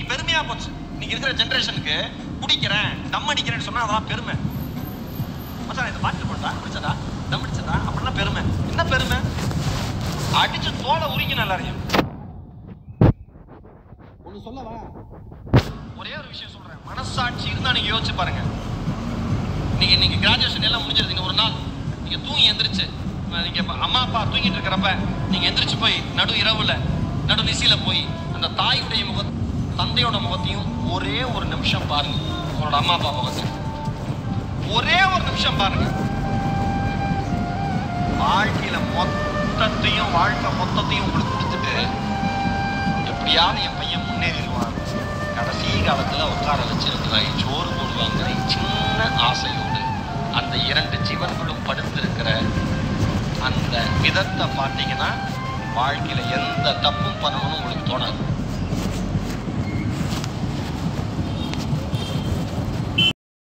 இன்னைக்கு பெருமையா போச்சு இன்னைக்கு இருக்கிற ஜெனரேஷனுக்கு குடிக்கிறேன் தம் அடிக்கிறேன்னு சொன்னா அதெல்லாம் பெருமை மச்சான் இது பாட்டு போட்டா குடிச்சதா தம் அடிச்சதா அப்படிலாம் பெருமை என்ன பெருமை அடிச்சு தோலை உரிக்கணும் எல்லாரையும் ஒண்ணு சொல்லவா ஒரே ஒரு விஷயம் சொல்றேன் மனசாட்சி இருந்தா நீங்க யோசிச்சு பாருங்க நீங்க நீங்க கிராஜுவேஷன் எல்லாம் முடிஞ்சிருந்தீங்க ஒரு நாள் நீங்க தூங்கி எந்திரிச்சு நீங்க இப்ப அம்மா அப்பா தூங்கிட்டு இருக்கிறப்ப நீங்க எந்திரிச்சு போய் நடு இரவுல நடு நிசியில போய் அந்த தாயுடைய முக தந்தையோட முகத்தையும் ஒரே ஒரு நிமிஷம் பாருங்க உங்களோட அம்மா அப்பா முகத்தை ஒரே ஒரு நிமிஷம் பாருங்க வாழ்க்கையில மொத்தத்தையும் வாழ்க்கை மொத்தத்தையும் உங்களுக்கு கொடுத்துட்டு எப்படியாவது என் பையன் முன்னேறிடுவான் கடைசி காலத்துல உட்கார வச்சிருக்கிறாய் சோறு போடுவாங்கிற சின்ன ஆசையோடு அந்த இரண்டு ஜீவன்களும் படுத்திருக்கிற அந்த விதத்தை பார்த்தீங்கன்னா வாழ்க்கையில எந்த தப்பும் பண்ணணும்னு உங்களுக்கு தோணாது